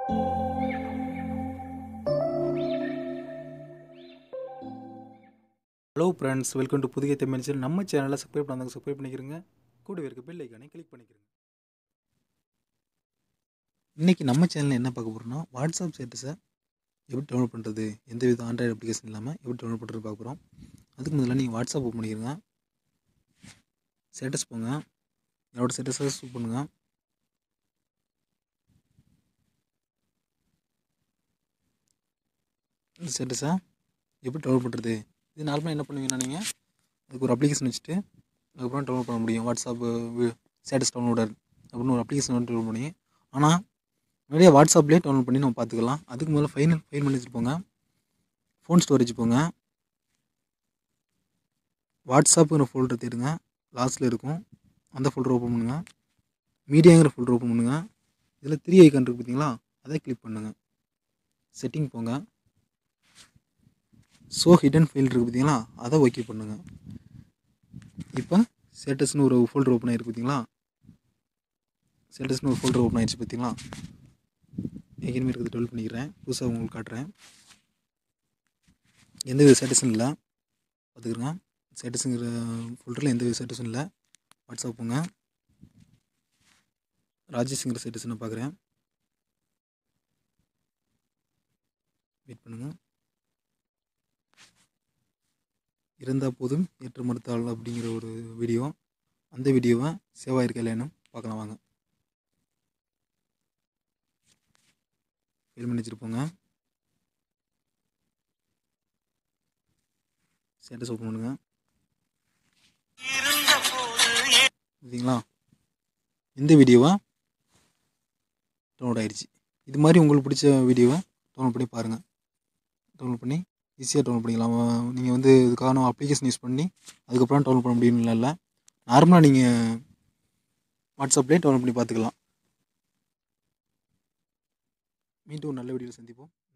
hello friends welcome to புதிய Tamil channel நம்ம சேனலை சப்ஸ்கிரைப் பண்ணாங்க சப்ஸ்கிரைப் பண்ணிக்கிறங்க கூடவே இருக்க பெல் ஐக்கானை கிளிக் பண்ணிக்கிறங்க இன்றைக்கி நம்ம சேனலில் என்ன பார்க்க போகிறோம்னா வாட்ஸ்அப் ஸ்டேட்டஸை எப்படி டவுன்லோட் பண்ணுறது எந்த வித ஆண்ட்ராய்டு அப்ளிகேஷன் இல்லாமல் எப்படி டவுன்லோட் பண்ணுறது பார்க்க போகிறோம் அதுக்கு முதல்ல நீங்கள் வாட்ஸ்அப் ஓப்பன் பண்ணிக்கிறங்க ஸ்டேட்டஸ் போங்க என்னோட ஸ்டேட்டஸை சூப் பண்ணுங்க இந்த ஸ்டேட்டஸை எப்படி டவுன்லோட் பண்ணுறது இது நார்மலாக என்ன பண்ணுவீங்கன்னா நீங்கள் அதுக்கு ஒரு அப்ளிகேஷன் வச்சுட்டு அதுக்கப்புறம் டவுன்லோட் பண்ண முடியும் வாட்ஸ்அப்பு ஸ்டேட்டஸ் டவுன்லோடர் அப்படின்னு ஒரு அப்ளிகேஷன் வந்து டவுன்லோட் பண்ணி ஆனால் நிறைய வாட்ஸ்அப்லேயே டவுன்லோட் பண்ணி நம்ம பார்த்துக்கலாம் அதுக்கு முதல்ல ஃபைனல் ஃபைல் பண்ணி வச்சுட்டு போங்க ஃபோன் ஸ்டோரேஜ் போங்க வாட்ஸ்அப்புங்கிற ஃபோல்டர் தேடுங்க லாஸ்ட்டில் இருக்கும் அந்த ஃபோல்டர் ஓப்பன் பண்ணுங்கள் மீடியாங்கிற ஃபோல்டர் ஓப்பன் பண்ணுங்கள் இதில் த்ரீ ஐக்கான் இருக்குது பார்த்தீங்களா அதை கிளிக் பண்ணுங்கள் செட்டிங் போங்க ஸோ ஹிடன் ஃபைல் இருக்குது பார்த்தீங்களா அதை ஓகே பண்ணுங்கள் இப்போ ஸ்டேட்டஸ்னு ஒரு ஃபோல்டர் ஓப்பன் ஆகிருக்கு பார்த்தீங்களா ஸ்டேட்டஸ்னு ஒரு ஃபோல்டர் ஓப்பன் ஆயிடுச்சு பார்த்தீங்களா ஏற்கனவே இருக்கிறது டெவலப் பண்ணிக்கிறேன் புதுசாக உங்களுக்கு காட்டுறேன் எந்த வித ஸ்டேட்டஸும் இல்லை பார்த்துக்கிறங்க ஸ்டேட்டஸுங்கிற ஃபோல்டரில் எந்த வித ஸ்டேட்டஸும் இல்லை வாட்ஸ்அப் போங்க ராஜேஷுங்கிற ஸ்டேட்டஸ் நான் பார்க்குறேன் வெயிட் பண்ணுங்கள் இருந்தால் போதும் ஏற்ற மறுத்தாள் அப்படிங்கிற ஒரு வீடியோ அந்த வீடியோவை சேவ் ஆயிருக்கா இல்லைன்னு பார்க்கலாம் வாங்க ஃபெயில் பண்ணி வச்சுருப்போங்க ஸ்டேட்டஸ் ஓப்பன் பண்ணுங்க பார்த்தீங்களா இந்த வீடியோவை டவுன்லோட் ஆயிடுச்சு இது மாதிரி உங்களுக்கு பிடிச்ச வீடியோவை டவுன்லோட் பண்ணி பாருங்கள் டவுன்லோட் பண்ணி ஈஸியாக டவுன்லோட் பண்ணிக்கலாம் நீங்கள் வந்து இதுக்கான அப்ளிகேஷன் யூஸ் பண்ணி அதுக்கப்புறம் டவுன்லோட் பண்ண முடியும்னு இல்லை நார்மலாக நீங்கள் வாட்ஸ்அப்லேயே டவுன்லோட் பண்ணி பார்த்துக்கலாம் மீண்டும் ஒரு நல்ல வீடியோவில் சந்திப்போம்